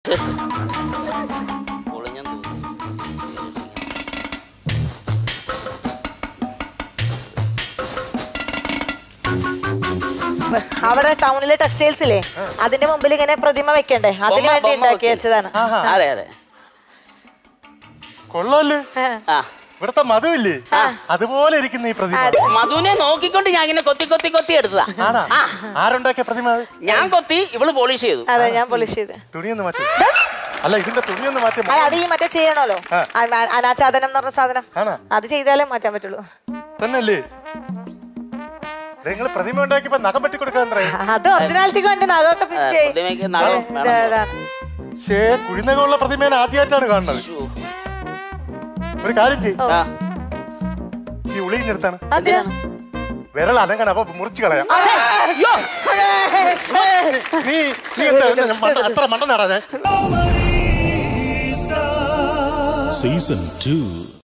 പൊളിഞ്ഞെന്ന് തോന്നുന്നു അവിടെ ടൗണിലെ ടെക്സ്റ്റൈൽസ് ഇല്ലേ അതിന്റെ മുമ്പിൽ ഇങ്ങനെ പ്രതിമ വെക്കണ്ടേ അതിന് ബൊമ്മ- വേണ്ടി ബൊമ്മ ഉണ്ടാക്കി വെക്കല്. വെച്ചതാണ് അതെ അതെ കൊള്ളാല്ലേ ആ ഇവിടത്തെ മധുവില്ലേ അതുപോലെ ഇരിക്കുന്ന ഈ പ്രതിമ മധുവിനെ നോക്കിക്കൊണ്ട് ഞാൻ ഇങ്ങനെ കൊത്തി കൊത്തി കൊത്തി എടുത്തതാ ആണാ ആരുണ്ടാക്കിയ പ്രതിമ അത്? ഞാൻ കൊത്തി ഇവള് പോളിഷ് ചെയ്തു അതെ ഞാൻ പോളിഷ് ചെയ്ത് തുണിയൊന്ന് മാറ്റി അല്ല ഇതിന്റെ തുണിയൊന്ന് മാറ്റി ആ, അത് ഈ മറ്റേ ചെയ്യണമല്ലോ ആ. ആ, ആ, അനാച്ഛാദനം എന്ന് പറഞ്ഞ സാധനം ആണോ? അത് ചെയ്താലേ മാറ്റാൻ പറ്റുള്ളൂ തന്നെയല്ലേ നിങ്ങൾ പ്രതിമ ഉണ്ടാക്കിയപ്പോ നഖം വെട്ടി കൊടുക്കാൻ പറയും അത് ഒറിജിനാലിറ്റിക്ക് വേണ്ടി നഖമൊക്കെ ഫിറ്റ് ചെയ്യും പ്രതിമയ്ക്ക് നഖം ഇത് വേണം. അതാണ്. ഷേ കുഴിനകമുള്ള പ്രതിമേനെ ആദ്യമായിട്ടാണ് കാണുന്നത് ശ്ശോ. ഒരു കാര്യം ചെയ്യും ആ, ഈ ഉളി നിർത്താണ് അതിനാ? വിരൽ അനങ്ങണം അപ്പൊ മുറിച്ചു കളയാം അയ്യോ. നീ നീ എന്താ മണ്ട- അത്ര മണ്ടനാടാ ഞാൻ Season 2